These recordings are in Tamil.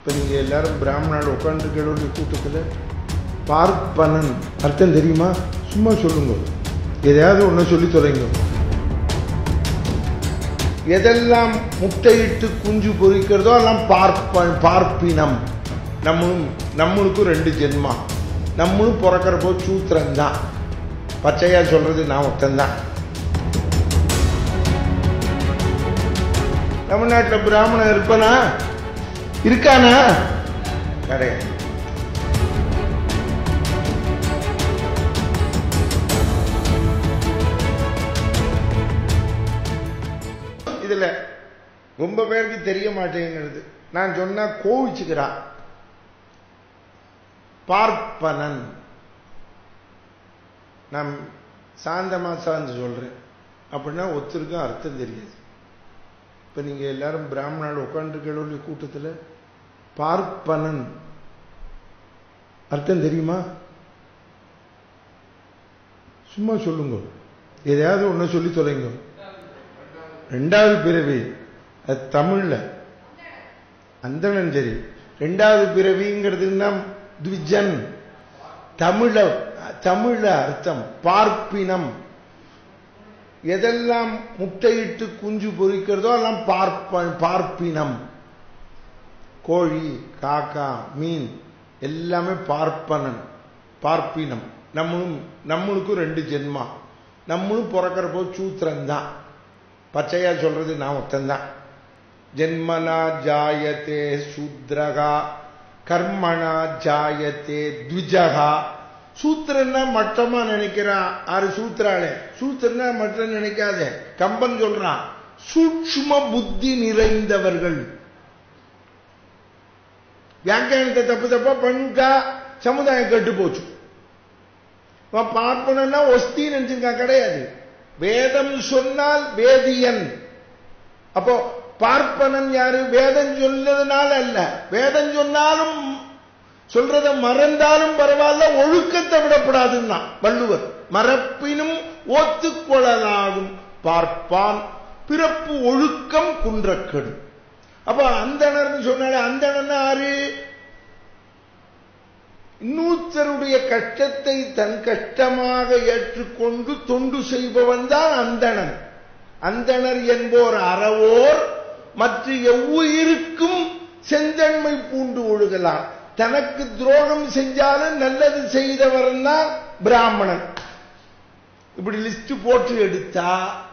இப்போ நீங்கள் எல்லாரும் பிராமணால் உட்காந்துருக்கக்கூடிய கூட்டத்தில் பார்ப்பனன் அர்த்தம் தெரியுமா சும்மா சொல்லுங்க எதையாவது ஒன்று சொல்லி தொலைங்க எதெல்லாம் முட்டையிட்டு குஞ்சு பொறிக்கிறதோ எல்லாம் பார்ப்ப பார்ப்பினம் நம்மளும் நம்மளுக்கும் ரெண்டு ஜென்மா நம்மளும் பிறக்கிறப்போ சூத்திரன் தான் பச்சையா சொல்றது நான் ஒருத்தன்தான் தமிழ்நாட்டில் பிராமணன் இருப்பனா இருக்கானா கிடையாது இதுல ரொம்ப பேருக்கு தெரிய மாட்டேங்கிறது நான் சொன்னா கோவிச்சுக்கிறான் பார்ப்பனன் நான் சாந்தமா சார்ந்து சொல்றேன் அப்படின்னா ஒருத்தருக்கும் அர்த்தம் தெரியாது இப்ப நீங்க எல்லாரும் பிராமணால் உட்காந்துருக்கக்கூடிய கூட்டத்தில் பார்ப்பனன் அர்த்தம் தெரியுமா சும்மா சொல்லுங்க எதையாவது ஒன்று சொல்லி தொலைங்க ரெண்டாவது பிறவி அது தமிழ்ல அந்தணன் சரி ரெண்டாவது பிறவிங்கிறதுன்னா த்விஜன் தமிழ தமிழ அர்த்தம் பார்ப்பினம் எதெல்லாம் முட்டையிட்டு குஞ்சு பொறிக்கிறதோ எல்லாம் பார்ப்ப பார்ப்பினம் கோழி காக்கா மீன் எல்லாமே பார்ப்பனன் பார்ப்பினம் நம்மளும் நம்மளுக்கும் ரெண்டு ஜென்மா நம்மளும் பிறக்கிறப்போ சூத்திரன் தான் பச்சையா சொல்றது நான் ஒருத்தன்தான் ஜென்மனா ஜாயத்தே சூத்ரகா கர்மனா ஜாயத்தே த்விஜகா சூத்திரன்னா மட்டமா நினைக்கிறான் ஆறு சூத்திராளே சூத்திரனா மட்டம் நினைக்காத கம்பன் சொல்றான் சூட்சும புத்தி நிறைந்தவர்கள் வியாக்கியானத்தை தப்பு தப்பா பண்ணிட்டா சமுதாயம் கெட்டு போச்சு பார்ப்பனா ஒஸ்தி நினைச்சிருக்கா கிடையாது வேதம் சொன்னால் வேதியன் அப்போ பார்ப்பனன் யாரு வேதம் சொல்லதுனால அல்ல வேதம் சொன்னாலும் சொல்றத மறந்தாலும் பரவாயில்ல ஒழுக்கத்தை விடப்படாதுன்னா வள்ளுவர் மறப்பினும் ஒத்துக்கொள்ளலாகும் பார்ப்பான் பிறப்பு ஒழுக்கம் குன்றக்கெடு அப்ப அந்தணர்னு சொன்னாலே அந்தணன் ஆறு இன்னூத்தருடைய கஷ்டத்தை தன் கஷ்டமாக ஏற்றுக்கொண்டு தொண்டு செய்பவன் தான் அந்தணன் அந்தணர் என்போர் அறவோர் மற்ற எவ்வுயிருக்கும் செந்தன்மை பூண்டு ஒழுகலாம் தனக்கு துரோகம் செஞ்சாலும் நல்லது செய்தவன் தான் பிராமணன் இப்படி லிஸ்ட் போட்டு எடுத்தா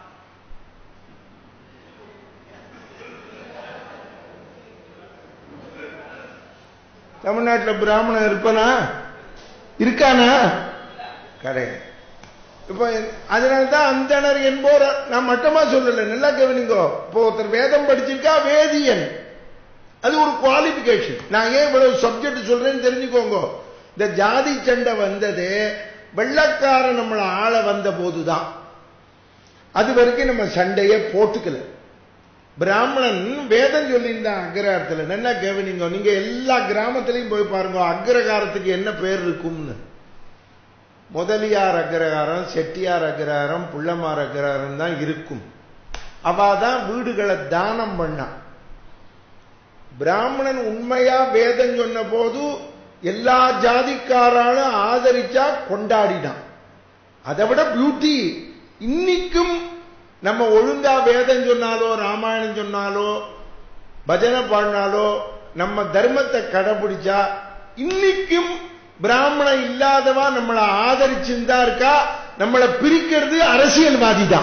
தமிழ்நாட்டில் பிராமணன் இருப்பனா இருக்கானா கிடையாது இப்ப அதனால்தான் அந்தனர் என்போர் நான் மட்டமா சொல்லல நல்லா கவனிங்கோ இப்போ ஒருத்தர் வேதம் படிச்சிருக்கா வேதியன் அது ஒரு குவாலிபிகேஷன் நான் ஏன் இவ்வளவு சப்ஜெக்ட் சொல்றேன்னு தெரிஞ்சுக்கோங்க இந்த ஜாதி சண்டை வந்தது வெள்ளக்காரன் நம்மளை ஆள வந்த போதுதான் அது வரைக்கும் நம்ம சண்டையை போட்டுக்கல பிராமணன் வேதம் சொல்லியிருந்தான் அக்ரகாரத்தில் நல்லா கவனிங்க நீங்க எல்லா கிராமத்திலையும் போய் பாருங்க அக்ரகாரத்துக்கு என்ன பேர் இருக்கும்னு முதலியார் அக்ரகாரம் செட்டியார் அக்ரகாரம் புள்ளமார் அக்ரகாரம் தான் இருக்கும் அவாதான் வீடுகளை தானம் பண்ணா பிராமணன் உண்மையா வேதம் சொன்ன போது எல்லா ஜாதிக்காராலும் ஆதரிச்சா கொண்டாடினான் அதை விட பியூட்டி இன்னைக்கும் நம்ம ஒழுங்கா வேதம் சொன்னாலோ ராமாயணம் சொன்னாலோ பஜனை பாடினாலோ நம்ம தர்மத்தை கடைபிடிச்சா இன்னைக்கும் பிராமணன் இல்லாதவா நம்மளை ஆதரிச்சுதான் இருக்கா நம்மளை பிரிக்கிறது அரசியல்வாதி தான்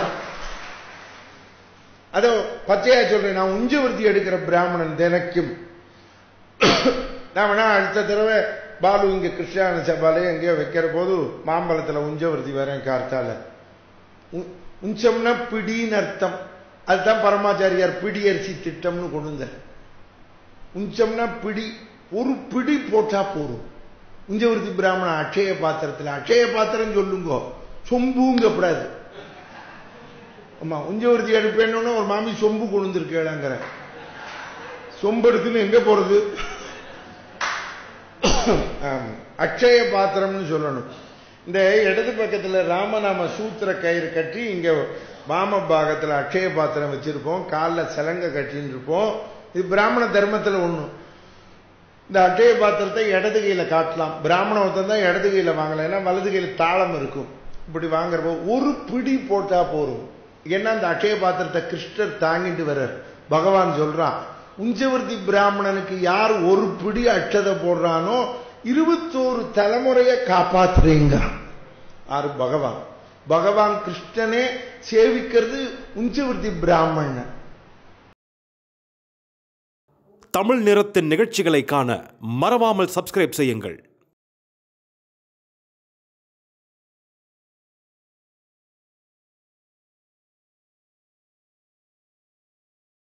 அதோ பச்சையா சொல்றேன் நான் உஞ்சவர்த்தி எடுக்கிற பிராமணன் தினக்கும் நான் வேணா அடுத்த தடவை பாலு இங்க கிருஷ்ணான சபாலே எங்கேயோ வைக்கிற போது மாம்பழத்துல உஞ்சவர்த்தி வரேன் கார்த்தால உஞ்சம்னா பிடின்னு அர்த்தம் அதுதான் பரமாச்சாரியார் பிடி அரிசி திட்டம்னு கொண்டு வந்தார் உஞ்சம்னா பிடி ஒரு பிடி போட்டா போரும் உஞ்சவர்த்தி பிராமணன் அட்சய பாத்திரத்தில் அட்சய பாத்திரம் சொல்லுங்க சொம்புங்கப்படாது ஆமா உஞ்சவர்த்தி எடுப்பேன்னு ஒரு மாமி சொம்பு கொண்டு இருக்கேங்கிற சொம்பு எடுத்துன்னு எங்க போறது அட்சய பாத்திரம்னு சொல்லணும் இந்த இடது பக்கத்துல ராமநாம சூத்திர கயிறு கட்டி இங்க வாம பாகத்துல அட்சய பாத்திரம் வச்சிருப்போம் காலில் சிலங்க கட்டின்னு இருப்போம் இது பிராமண தர்மத்துல ஒண்ணு இந்த அட்சய பாத்திரத்தை இடது கையில காட்டலாம் பிராமண ஒருத்தன் தான் இடது கையில வாங்கலாம் ஏன்னா வலது கையில தாளம் இருக்கும் இப்படி வாங்குறப்போ ஒரு பிடி போட்டா போரும் ஏன்னா அந்த அட்சய பாத்திரத்தை கிருஷ்ணர் தாங்கிட்டு வர்றார் பகவான் சொல்றான் உஞ்சவர்த்தி பிராமணனுக்கு யார் ஒரு பிடி அட்சதை போடுறானோ இருபத்தோரு தலைமுறையை காப்பாத்துறீங்கிறான் ஆறு பகவான் பகவான் கிருஷ்ணனே சேவிக்கிறது உஞ்சவர்த்தி பிராமணன் தமிழ் நிறத்தின் நிகழ்ச்சிகளை காண மறவாமல் சப்ஸ்கிரைப் செய்யுங்கள்